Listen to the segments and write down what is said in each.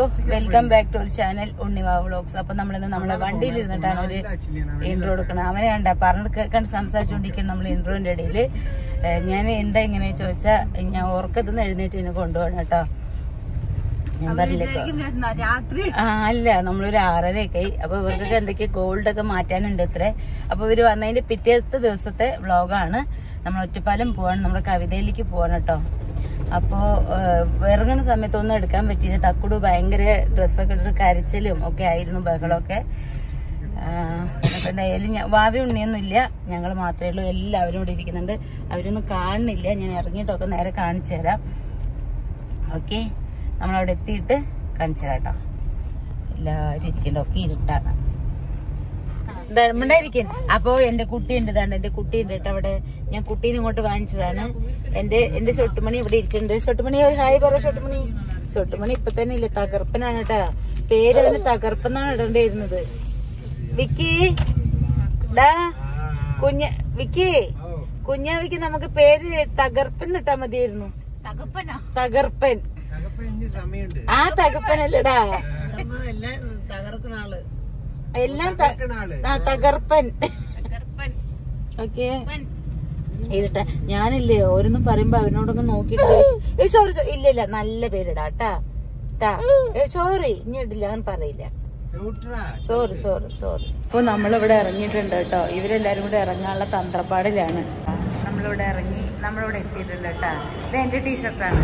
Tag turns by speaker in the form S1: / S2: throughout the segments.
S1: Welcome back to ഒരു channel Unniva vlogs അപ്പൊ നമ്മളിന്ന് നമ്മളെ വണ്ടിയിൽ ഇരുന്നിട്ടാണ് ഒരു ഇൻട്രോ എടുക്കണം അവനെ കണ്ട പറഞ്ഞു കേൾക്കാൻ സംസാരിച്ചുകൊണ്ടിരിക്കണം നമ്മൾ ഇൻട്രോന്റെ ഇടയില് ഞാൻ എന്താ ഇങ്ങനെ ചോദിച്ചാ ഞാൻ ഉറക്കത്തുനിന്ന് എഴുന്നേറ്റ് എന്നെ കൊണ്ടുപോകണം കേട്ടോ ഞാൻ പറഞ്ഞില്ലേ
S2: രാത്രി
S1: ആ അല്ല നമ്മളൊരു ആറരയൊക്കെ ആയി അപ്പൊ ഇവർക്കൊക്കെ എന്തൊക്കെയോ ഗോൾഡ് ഒക്കെ മാറ്റാനുണ്ട് ഇത്രേ അപ്പൊ ഇവര് വന്നതിന്റെ പിറ്റേത്തെ ദിവസത്തെ വ്ളോഗാണ് നമ്മൾ ഒറ്റപ്പാലം പോവാണ് നമ്മുടെ കവിതയിലേക്ക് പോവാണ് കേട്ടോ അപ്പോ ഏഹ്, ഇറങ്ങുന്ന സമയത്ത് ഒന്നും എടുക്കാൻ പറ്റിയില്ല തക്കുടു ഭയങ്കര ഡ്രസ്സൊക്കെ ഇട്ടിട്ട് കരച്ചിലും ഒക്കെ ആയിരുന്നു ബഹളമൊക്കെ ആഹ്, അപ്പൊ എന്തായാലും ഞാൻ വാവി ഉണ്ണിയൊന്നും ഇല്ല ഞങ്ങൾ മാത്രമേ ഉള്ളൂ എല്ലാവരും ഇവിടെ ഇരിക്കുന്നുണ്ട് അവരൊന്നും കാണുന്നില്ല ഞാൻ ഇറങ്ങിയിട്ടൊക്കെ നേരെ കാണിച്ചു തരാം ഓക്കെ നമ്മളവിടെ എത്തിയിട്ട് കാണിച്ചു തരാം കേട്ടോ എല്ലാവരും ഇരിക്കണ്ട ഒക്കെ ഇരുട്ടാണ് ധർമ്മണ്ടായിരിക്കും അപ്പൊ എന്റെ കുട്ടി ഉണ്ട് ഇതാണ് എന്റെ കുട്ടി ഉണ്ട് കേട്ടോ അവിടെ ഞാൻ കുട്ടീനെ ഇങ്ങോട്ട് വാങ്ങിച്ചതാണ് എന്റെ എന്റെ ചൊട്ടുമണി ഇവിടെ ഇരിച്ചിട്ടുണ്ട് ചൊട്ടുമണി ഒരു ഹായ് പറ ചൊട്ടുമണി ചൊട്ടുമണി ഇപ്പൊ തന്നെ ഇല്ല തകർപ്പനാണ് കേട്ടാ പേര് അവന് തകർപ്പെന്നാണ് ഇടേണ്ടിയിരുന്നത് വിക്കി ഡാ കുഞ്ഞ വിക്കി കുഞ്ഞാവിക്ക് നമുക്ക് പേര് തകർപ്പൻ ഇട്ടാ മതിയായിരുന്നു
S2: തകപ്പനോ
S1: തകർപ്പൻ
S3: സമയമുണ്ട്
S1: ആ തകർപ്പനല്ലടാ
S2: എല്ലാം തകർക്കുന്ന ആള്
S1: എല്ലാം ത- ആ, തകർപ്പൻ
S2: തകർപ്പൻ
S1: ഓക്കെ ഇരുട്ട ഞാനില്ലേ ഓരോന്നും പറയുമ്പോ അവനോടൊക്കെ നോക്കിട്ട് സോറി ഇല്ല ഇല്ല നല്ല പേരിടാ ട്ടാ ട്ടാ ഏ സോറി ഇനി ഇടില്ല ഞാൻ പറയില്ല സോറി സോറി സോറി ഇപ്പൊ നമ്മളിവിടെ ഇറങ്ങിയിട്ടുണ്ട് കേട്ടോ ഇവരെല്ലാരും കൂടെ ഇറങ്ങാനുള്ള തന്ത്രപ്പാടിലാണ് നമ്മളിവിടെ ഇറങ്ങി നമ്മളിവിടെ എത്തിയിട്ടുണ്ട് കേട്ടാ ഇത് എന്റെ ടീഷർട്ടാണ്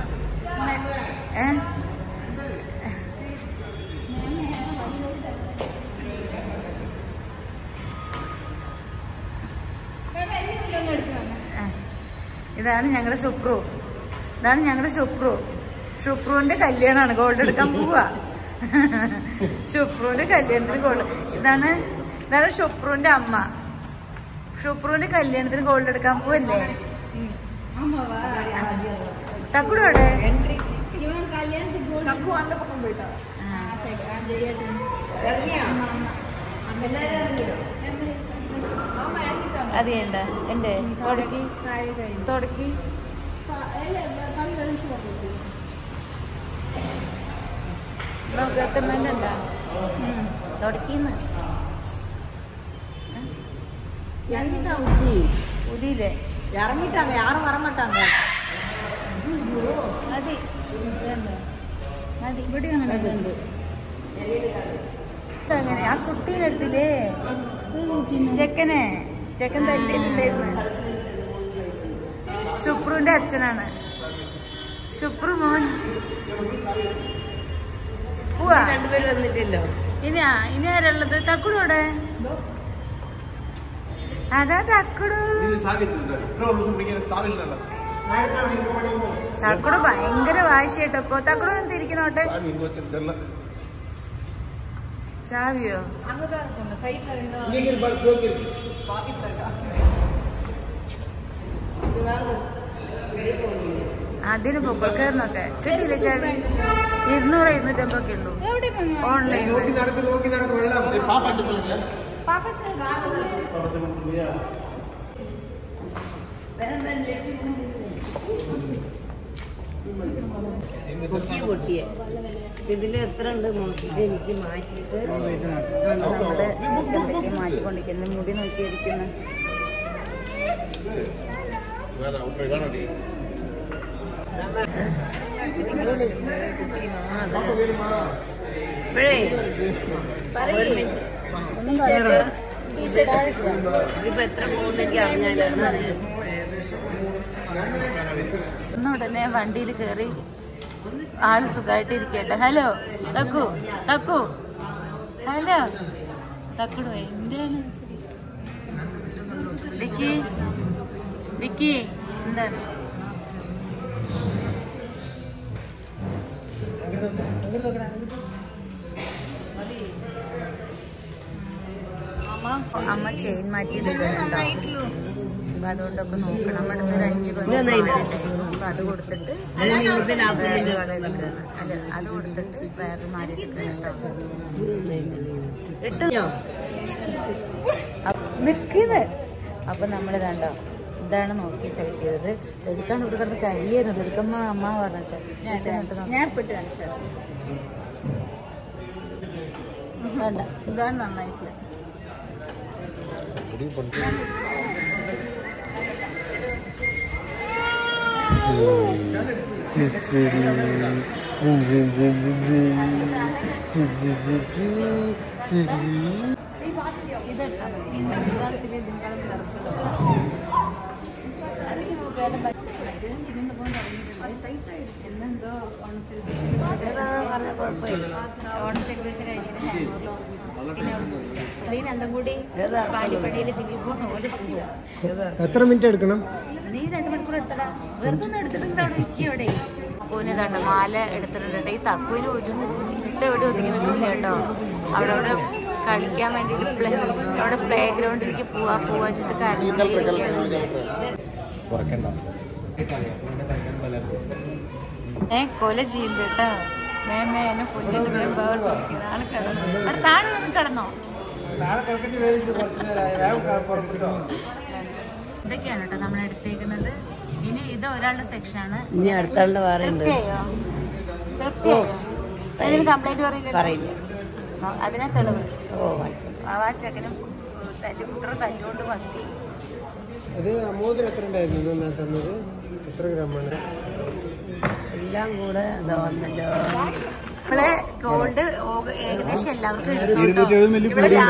S1: ഏ ആ. ഇതാണ് ഞങ്ങളുടെ സുപ്രു ഇതാണ് ഞങ്ങളുടെ സുപ്രു സുപ്രുവിന്റെ കല്യാണമാണ് ഗോൾഡ് എടുക്കാൻ പോവാ ഷുപ്രുവിന്റെ കല്യാണത്തിന് ഗോൾഡ് ഇതാണ് ഇതാണ് ഷുപ്രുവിന്റെ അമ്മ ഷുപ്രുവിന്റെ കല്യാണത്തിന് ഗോൾഡ് എടുക്കാൻ പോവല്ലേ തക്കുടോടെ അതെയുണ്ട എന്റെ തുടക്കി തുടക്കി നോക്കുന്നുണ്ടാ തുടക്കിന്ന് പുതിയില്ലേ
S2: ഇറങ്ങിട്ടാங்க யாரும் வரமாட்டாங்க
S1: മതി മതി ഇവിടെ അങ്ങനെ ഉണ്ട് അങ്ങനെ ആ കുട്ടീനെ എടുത്തില്ലേ ചെക്കനെ ചെക്കൻ തല്ലിയിട്ടുണ്ടായിരുന്നു ശുപ്രുവിന്റെ അച്ഛനാണ് ശുപ്രു മോൻ പോവാ
S2: രണ്ടുപേരും വന്നിട്ടില്ലോ
S1: ഇനി ആ ഇനി ആരുള്ളത് തക്കുടൂടെ അതാ തക്കുടു തക്കുടു ഭയങ്കര വാശിയാട്ടോ ഇപ്പൊ തക്കുടു തിരിക്കുന്നോട്ടെ ചാവിയോ അതിന് പൊക്കൽക്കാരനൊക്കെ ശരിയില്ലേ ചാവി ഇരുന്നൂറ് ഇരുന്നൂറ്റമ്പതൊക്കെ ഉള്ളൂ ഓൺലൈൻ
S3: നോക്കി നടക്ക് നോക്കി നടക്ക് വെള്ളം
S2: പൊട്ടിയ പൊട്ടിയ ഇതിൽ എത്ര ഉണ്ട് നോക്കിയിട്ട് എനിക്ക് മാറ്റിയിട്ട്
S1: നമ്മുടെ എന്തൊക്കെ മാറ്റിക്കൊണ്ടിരിക്കുന്നു മുടി നോക്കിയിരിക്കുന്നു
S2: ഇപ്പോഴേ ഒരു മിനിറ്റ്
S1: ഒന്നും പറയണ്ട
S2: ഇതിപ്പോ എത്ര പോകുന്നെനിക്ക് അറിഞ്ഞാലാണ്
S1: ഒന്ന് ഉടനെ വണ്ടിയിൽ കയറി ആള് സുഖമായിട്ട് ഇരിക്കട്ടെ ഹലോ തക്കു തക്കു ഹലോ തക്കുടു എന്റെ വിക്കി വിക്കി എന്താണ് അമ്മ ചെയിൻ മാറ്റിയത് കേട്ടോ അപ്പൊ അതുകൊണ്ടൊക്കെ നോക്കണം നമ്മുടെ അടുത്ത് ഒരു അഞ്ച് പേരുണ്ടായിരുന്നു അപ്പൊ അത് കൊടുത്തിട്ട് വേറെ വള എടുക്കുകയാണ് അല്ല അത് കൊടുത്തിട്ട് വേറെ മാറി എടുക്കുകയാണ് കേട്ടോ ഇട്ട് നിൽക്കുന്നത് അപ്പൊ നമ്മള് കണ്ടോ ഇതാണ് നോക്കി സെലക്ട് ചെയ്തത് എടുക്കാൻ ഇവിടെ കിടന്ന് കരിയായിരുന്നു എടുക്കുമ്പോ അമ്മ പറഞ്ഞിട്ട്
S2: ഞാൻ ഇപ്പിട്ട് കാണിച്ചത്
S1: വേണ്ട ഇതാണ് നന്നായിട്ടുള്ളത് ഇത് എടുത്താൽ മതി. ഈ മഞ്ഞക്കാലത്തില് ഇതിനേക്കാളും കറുപ്പുള്ളത്. അതിന് നോക്കിയാലും പറ്റും. ഇത് ഇതിന്ന് പോകാൻ തുടങ്ങിയിട്ടുണ്ട്. ഇന്നെന്തോ ഓണം celebration ഓണം സെലിബ്രേഷൻ കഴിഞ്ഞിട്ട് ഹാങ്ങോറിൽ ഉറങ്ങി. പിന്നെ അവിടെ പോയി. ഇത് ഈ രണ്ടും കൂടി പാടിപ്പടിയിൽ ദിലീപും ഓല് പോവുക
S3: എത്ര മിനിറ്റ് എടുക്കണം
S1: നീ രണ്ട് മണിക്കൂർ എടുത്തടാ വെറുതെ ഒന്ന് എടുത്തിട്ട് അവിടെ ഇരിക്കും അവിടെ തക്കുവിന് ഇതുണ്ട് മാല എടുത്തിട്ടുണ്ട് ഈ തക്കുവിന് ഒരു ഇട്ട് എവിടെ ഒതുങ്ങി നിൽക്കില്ല കേട്ടോ അവിടെ അവിടെ കളിക്കാൻ വേണ്ടിയിട്ട് പ്ലേ അവിടെ പ്ലേ ഗ്രൗണ്ടിലേക്ക് പോവാ പോവാ വെച്ചിട്ട് കരഞ്ഞോണ്ടിരിക്കുകയാണ് ഏ കൊല ചെയ്യുന്നുണ്ട് കേട്ടോ മേമേ എന്നെ കൊല്ലിട്ട് വേഗം ബഹളം വെക്കുന്നു. ആള് കിടന്നു അവിടെ താഴെ ഒന്ന് കിടന്നോ
S3: നാളെ കിടക്കേണ്ടി വരും കുറച്ച് നേരമായി വേഗം പുറപ്പെട്ടോ
S1: ഇതൊക്കെയാണ് കേട്ടോ നമ്മൾ എടുത്തേക്കുന്നത് ഇനി ഇത് ഒരാളുടെ സെക്ഷനാണ്
S2: ഇനി അടുത്താളുടെ വേറെ ഉണ്ട്
S1: തൃപ്തിയായോ? തൃപ്തിയായോ? അതിന് കംപ്ലൈന്റ് പറയില്ല
S2: പറയില്ല
S1: അതിനെ തെളിവ്
S2: ഓ
S1: ആ ചെക്കനും തല്ലുകുട്ടറെ തല്ലുകൊണ്ട് മതി
S3: ഇത് മോതിരം എത്ര ഉണ്ടായിരുന്നു ഇന്ന് ഞാൻ തന്നത് എത്ര ഗ്രാമാണ്
S2: എല്ലാം കൂടെ ഇതാ വന്നല്ലോ
S1: നമ്മള് ഗോൾഡ് ഏകദേശം എല്ലാവർക്കും
S3: ഇരുന്നൂറ്റി എഴുപത് മില്ലി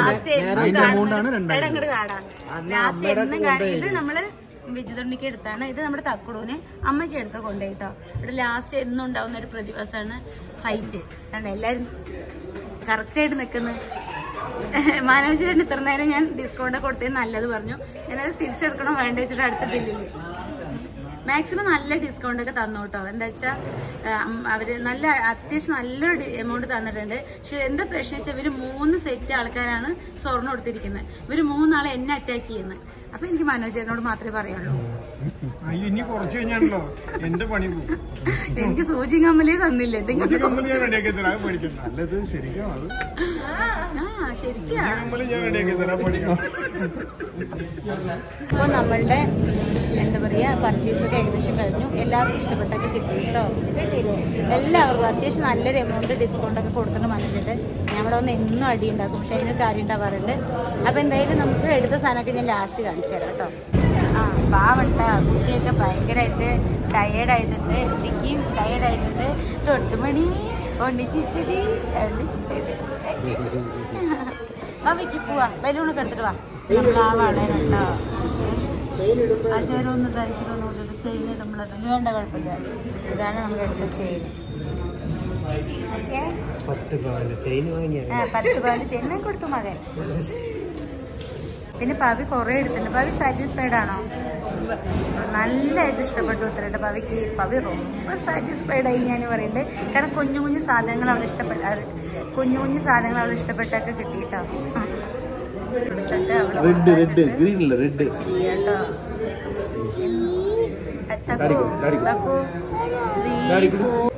S1: ലാസ്റ്റ് എന്നും കാണാം ഇത് നമ്മള് വിജുതണ്ണിക്ക് എടുത്താണ് ഇത് നമ്മുടെ തക്കുടൂന് അമ്മയ്ക്ക് എടുത്ത് കൊണ്ടുപോയിട്ടോ ഇവിടെ ലാസ്റ്റ് എന്നും ഉണ്ടാവുന്ന ഒരു പ്രതിഭാസമാണ് ഫൈറ്റ് കാരണം എല്ലാരും കറക്റ്റ് ആയിട്ട് നിൽക്കുന്നത് മാനേജറിന് ഇത്ര നേരം ഞാൻ ഡിസ്കൗണ്ട് കൊടുത്തത് നല്ലത് പറഞ്ഞു ഞാനത് തിരിച്ചെടുക്കണോ വേണ്ട വെച്ചിട്ട് അടുത്ത ബില്ലില് മാക്സിമം നല്ല ഡിസ്കൗണ്ട് ഒക്കെ തന്നു കേട്ടോ എന്താ വെച്ചാൽ അവര് നല്ല അത്യാവശ്യം നല്ലൊരു എമൗണ്ട് തന്നിട്ടുണ്ട് പക്ഷെ എന്താ പ്രശ്നം വെച്ചാൽ ഇവര് മൂന്ന് സെറ്റ് ആൾക്കാരാണ് സ്വർണ്ണം കൊടുത്തിരിക്കുന്നത് ഇവര് മൂന്നാളെ എന്നെ അറ്റാക്ക് ചെയ്യുന്നത് അപ്പൊ എനിക്ക് മനോജേട്ടനോട് മാത്രമേ പറയുള്ളൂ
S4: അയ്യോ ഇനി കുറച്ച് കഴിഞ്ഞാണല്ലോ എന്റെ പണി പോകും
S1: എനിക്ക് സൂചി കമ്മലേ തന്നില്ല എന്തെങ്കിലും
S4: കമ്മല് ഞാൻ റെഡിയാക്കി തരാം പഠിക്കണം നല്ലത് ശരിക്കും അത്
S1: ആ ശരിക്കാ
S4: കമ്മല് ഞാൻ റെഡിയാക്കി തരാം പഠിക്കണം
S1: അപ്പോൾ നമ്മളുടെ എന്താ പറയുക പർച്ചേസ് ഒക്കെ ഏകദേശം കഴിഞ്ഞു എല്ലാവർക്കും ഇഷ്ടപ്പെട്ടൊക്കെ കിട്ടി കേട്ടോ കിട്ടിയില്ലേ എല്ലാവർക്കും അത്യാവശ്യം നല്ലൊരു എമൗണ്ട് ഡിസ്കൗണ്ട് ഒക്കെ കൊടുത്തിട്ട് വന്നിട്ടുണ്ട് ഞങ്ങളുടെ ഒന്ന് എന്നും അടി ഉണ്ടാക്കും പക്ഷെ അതിനൊരു കാര്യം ഉണ്ടാവാറുണ്ട് അപ്പോൾ എന്തായാലും നമുക്ക് എടുത്ത സാധനമൊക്കെ ഞാൻ ലാസ്റ്റ് കാണിച്ചു തരാം കേട്ടോ ആ പാവണ്ട കുട്ടിയൊക്കെ ഭയങ്കരമായിട്ട് ടയേർഡായിട്ടുണ്ട് വിക്കിയും ടയേർഡായിട്ടുണ്ട് തൊട്ടുമണി ഒന്നിച്ചിടി ഒന്നിച്ചിടി വാ വിക്കി പോവാ ബലൂണൊക്കെ എടുത്തിട്ട് വാ നമ്മൾ ആ വളരട്ടോ ആ ചേരൊന്ന് ധരിച്ചിട്ടൊന്ന് കൊണ്ടിട്ട് ചെയിൻ നമ്മളത് വേണ്ട കുഴപ്പമില്ല ഇതാണ് നമ്മൾ എടുത്ത ചെയിൻ ഓക്കെ
S3: പത്ത് പവന്റെ ചെയിൻ വാങ്ങിയ
S1: ആ പത്ത് പവന് ചെയിൻ ഞാൻ കൊടുത്തു മകൻ പിന്നെ പവി കുറേ എടുത്തിട്ടുണ്ട് പവി സാറ്റിസ്ഫൈഡ് ആണോ നല്ലതായിട്ട് ഇഷ്ടപ്പെട്ടു ഉത്തരട്ടെ പവിക്ക് പവി ரொம்ப സാറ്റിസ്ഫൈഡ് ആയി ഞാൻ പറയുന്നത് കാരണം കുഞ്ഞു കുഞ്ഞു സാധനങ്ങൾ അവൾ ഇഷ്ടപ്പെട്ട അവൾ- കുഞ്ഞു കുഞ്ഞു സാധനങ്ങൾ അവൾ ഇഷ്ടപ്പെട്ടൊക്കെ കിട്ടിയിട്ടോ എടുത്തിട്ട് അവള്
S3: റെഡ് റെഡ് ഗ്രീൻ ഇല്ല റെഡ്
S1: ചെയ്യാട്ടോ. തക്കു, തക്കു, three, four.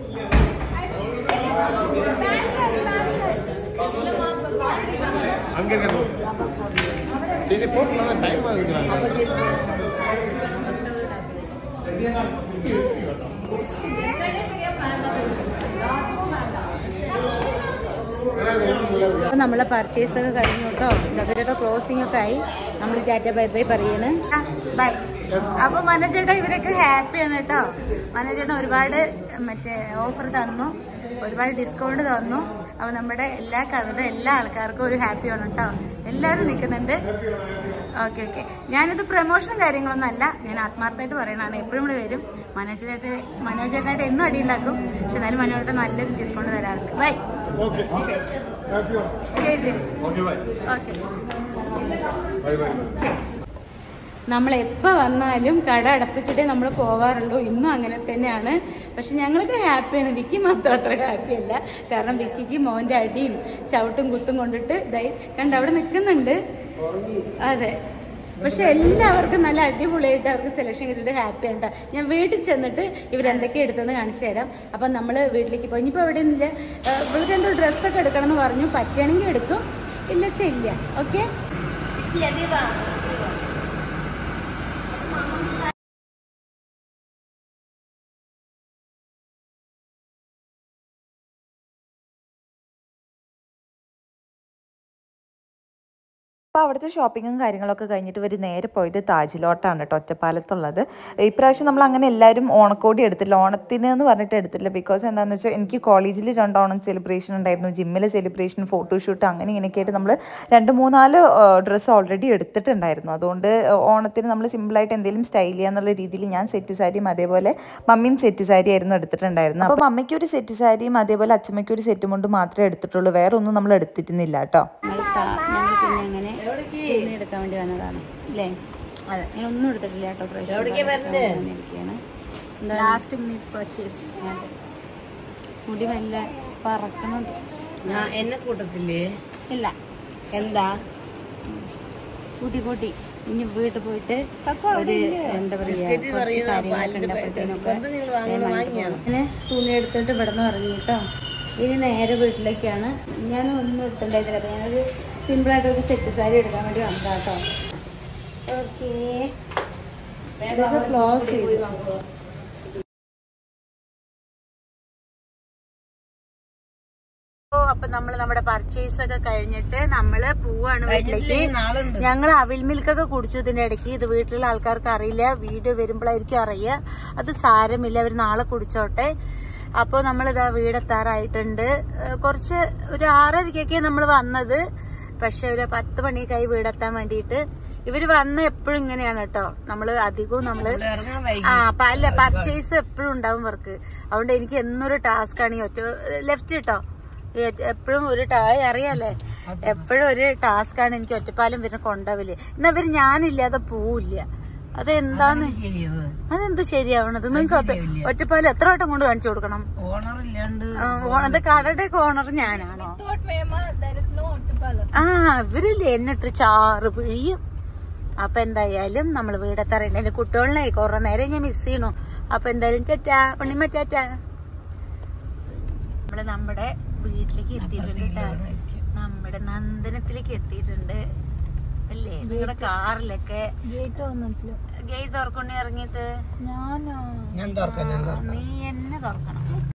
S1: അപ്പൊ നമ്മളെ പർച്ചേസ് ഒക്കെ കഴിഞ്ഞു കേട്ടോ ഇതൊക്കെ ക്ലോസിംഗ് ഒക്കെ ആയി നമ്മൾ ടാറ്റ ബൈ ബൈ പറയാണ് ബൈ അപ്പൊ മനോജേട്ട ഇവരൊക്കെ ഹാപ്പിയാണ് കേട്ടോ മനോജേട്ടൻ ഒരുപാട് മറ്റേ ഓഫർ തന്നു ഒരുപാട് ഡിസ്കൗണ്ട് തന്നു അപ്പൊ നമ്മുടെ എല്ലാ കവിത എല്ലാ ആൾക്കാർക്കും ഒരു ഹാപ്പി ആണ് കേട്ടോ എല്ലാവരും നിൽക്കുന്നുണ്ട് ഓക്കെ ഓക്കെ ഞാനിത് പ്രൊമോഷനും കാര്യങ്ങളൊന്നും അല്ല ഞാൻ ആത്മാർത്ഥമായിട്ട് പറയണതാണ് എപ്പോഴും ഇവിടെ വരും മനോജേട്ടായിട്ട് മനോജേട്ടായിട്ട് എന്നും അടി ഉണ്ടാക്കും പക്ഷെ എന്നാലും മനോജേട്ടൻ നല്ലൊരു ഡിസ്കൗണ്ട് തരാറുണ്ട് ബൈ ശരി ശരി ശരി ഓക്കെ ശരി നമ്മൾ എപ്പോൾ വന്നാലും കട അടപ്പിച്ചിട്ടേ നമ്മൾ പോകാറുള്ളൂ ഇന്നും അങ്ങനെ തന്നെയാണ് പക്ഷെ ഞങ്ങൾക്ക് ഹാപ്പിയാണ് വിക്കി മാത്രം അത്ര ഹാപ്പി അല്ല കാരണം വിക്കിക്ക് മോൻ്റെ അടിയും ചവിട്ടും കുത്തും കൊണ്ടിട്ട് ദൈ കണ്ട് അവിടെ നിൽക്കുന്നുണ്ട് അതെ പക്ഷെ എല്ലാവർക്കും നല്ല അടിപൊളിയായിട്ട് അവർക്ക് സെലക്ഷൻ കിട്ടിയിട്ട് ഹാപ്പി ആണ് ഞാൻ വീട്ടിൽ ചെന്നിട്ട് ഇവരെന്തൊക്കെ എടുത്തെന്ന് കാണിച്ചു തരാം അപ്പം നമ്മൾ വീട്ടിലേക്ക് പോയി ഇനിയിപ്പോൾ എവിടെ നിന്നില്ല ഇവൾക്ക് എന്തോ ഡ്രസ്സൊക്കെ എടുക്കണം എന്ന് പറഞ്ഞു പറ്റുകയാണെങ്കിൽ എടുക്കും ഇല്ല ചെല്ല ഓക്കെ
S5: അപ്പോൾ അവിടുത്തെ ഷോപ്പിങ്ങും കാര്യങ്ങളൊക്കെ കഴിഞ്ഞിട്ട് ഇവർ നേരെ പോയത് താജിലോട്ടാണ് കേട്ടോ ഒറ്റപ്പാലത്തുള്ളത് ഇപ്രാവശ്യം നമ്മൾ അങ്ങനെ എല്ലാവരും ഓണക്കോടി എടുത്തില്ല ഓണത്തിന് എന്ന് പറഞ്ഞിട്ട് എടുത്തില്ല ബിക്കോസ് എന്താണെന്ന് വെച്ചാൽ എനിക്ക് കോളേജിൽ രണ്ട് ഓണം സെലിബ്രേഷൻ ഉണ്ടായിരുന്നു ജിമ്മിൽ സെലിബ്രേഷൻ ഫോട്ടോഷൂട്ട് അങ്ങനെ ഇങ്ങനെയൊക്കെ ആയിട്ട് നമ്മൾ രണ്ട് മൂന്നാല് ഡ്രസ്സ് ഓൾറെഡി എടുത്തിട്ടുണ്ടായിരുന്നു അതുകൊണ്ട് ഓണത്തിന് നമ്മൾ സിമ്പിളായിട്ട് എന്തെങ്കിലും സ്റ്റൈൽ ചെയ്യാന്നുള്ള രീതിയിൽ ഞാൻ സെറ്റ് സാരിയും അതേപോലെ മമ്മിയും സെറ്റ് സാരി ആയിരുന്നു എടുത്തിട്ടുണ്ടായിരുന്നു അപ്പോൾ മമ്മിക്ക് ഒരു സെറ്റ് സാരിയും അതേപോലെ അച്ഛമ്മയ്ക്ക് ഒരു സെറ്റും കൊണ്ട് മാത്രമേ എടുത്തിട്ടുള്ളൂ വേറെ ഒന്നും നമ്മൾ എടുത്തിരുന്നില്ല കേട്ടോ
S1: ഞങ്ങൾ ഞങ്ങൾ പിന്നെ അങ്ങനെ തുണി എടുക്കാൻ വേണ്ടി വന്നതാണ് അല്ലേ അതെ ഞാൻ ഒന്നും എടുത്തിട്ടില്ല കേട്ടോ പ്രാവശ്യം
S2: ലാസ്റ്റ് മിനിറ്റ് പർച്ചേസ്
S1: മുടി മെല്ലെ പറക്കണുണ്ട്
S2: ഞാൻ എന്നെ കൂട്ടത്തില്ലേ
S1: ഇല്ല
S2: എന്താ
S1: കൂട്ടി കൂട്ടി ഇനി വീട്ടിൽ പോയിട്ട് ഒരു എന്താ പറയാ കുറച്ച് കാര്യങ്ങളൊക്കെ ഉണ്ട് അപ്പോഴത്തേനൊക്കെ അങ്ങനെ തുണി എടുത്തിട്ട് ഇവിടെ നിന്ന് ഇറങ്ങി കേട്ടോ ഇനി നേരെ വീട്ടിലേക്കാണ് ഞാൻ ഒന്നും എടുത്തിട്ടുണ്ടായിരുന്നില്ല അപ്പൊ ഞാനൊരു സിമ്പിളായിട്ട് ഒരു സെറ്റ് സാരി എടുക്കാൻ വേണ്ടി വന്നതാ കേട്ടോ ഓക്കേ ഇതൊക്കെ ക്ലോസ് ചെയ്തു അപ്പൊ നമ്മൾ നമ്മുടെ പർച്ചേസ് ഒക്കെ കഴിഞ്ഞിട്ട് നമ്മള് പോവാണ് വീട്ടിലേക്ക് ഞങ്ങൾ അവിൽ മിൽക്കൊക്കെ കുടിച്ചു ഇതിന്റെ ഇടയ്ക്ക് ഇത് വീട്ടിലുള്ള ആൾക്കാർക്ക് അറിയില്ല വീഡിയോ വരുമ്പോഴായിരിക്കും അറിയുക അത് സാരമില്ല അവർ നാളെ കുടിച്ചോട്ടെ അപ്പോൾ നമ്മളിതാ വീടെത്താറായിട്ടുണ്ട് ഏഹ് കുറച്ച് ഒരു ആറരയ്ക്കൊക്കെ നമ്മൾ വന്നത് പക്ഷെ ഒരു പത്ത് മണിക്കായി വീടെത്താൻ വേണ്ടിയിട്ട് ഇവര് വന്ന എപ്പോഴും ഇങ്ങനെയാണ് കേട്ടോ നമ്മള് അധികവും നമ്മള് ആ അപ്പൊ അല്ല പർച്ചേസ് എപ്പോഴും ഉണ്ടാവും വർക്ക് അതുകൊണ്ട് എനിക്ക് എന്നൊരു ടാസ്ക് ആണ് ഈ ഒറ്റ ലെഫ്റ്റ് കേട്ടോ എപ്പോഴും ഒരു ടായ് അറിയാലേ എപ്പോഴും ഒരു ടാസ്ക് ആണ് എനിക്ക് ഒറ്റപ്പാലം വരുന്ന കൊണ്ടാവില്ലേ എന്നാ ഇവര് ഞാനില്ലാതെ പോവില്ല അതെന്താന്ന് അതെന്ത് ശരിയാവണത് നിങ്ങൾക്ക് ഒറ്റ ഒറ്റപ്പാലം എത്ര വട്ടം കൊണ്ട് കാണിച്ചു കൊടുക്കണം
S2: ഓണർ ഇല്ലാണ്ട്
S1: ആ, ഓ- അത് കടയുടെ ഓണർ ഞാനാണോ ആ ഇവരില്ലേ എന്നിട്ട് ചാറ് പിഴിയും അപ്പൊ എന്തായാലും നമ്മൾ വീടെത്തറയുണ്ട് എന്റെ കുട്ടികളിനെ കുറെ നേരം ഞാൻ മിസ് ചെയ്യണു അപ്പൊ എന്തായാലും ടാറ്റാ പണിമ ടാറ്റാ നമ്മള് നമ്മുടെ വീട്ടിലേക്ക് എത്തിയിട്ടുണ്ട് ട്ടാ. നമ്മുടെ നന്ദനത്തിലേക്ക് എത്തിയിട്ടുണ്ട് അല്ലേ നിങ്ങളുടെ കാറിലൊക്കെ
S2: ഗേറ്റ് വന്നിട്ടില്ല
S1: ഗേറ്റ് തുറക്കൊണ്ടേ ഇറങ്ങിയിട്ട്
S2: ഞാനോ
S3: ഞാൻ തുറക്കാം ഞാൻ തുറക്കാം
S1: നീ എന്നെ തുറക്കണം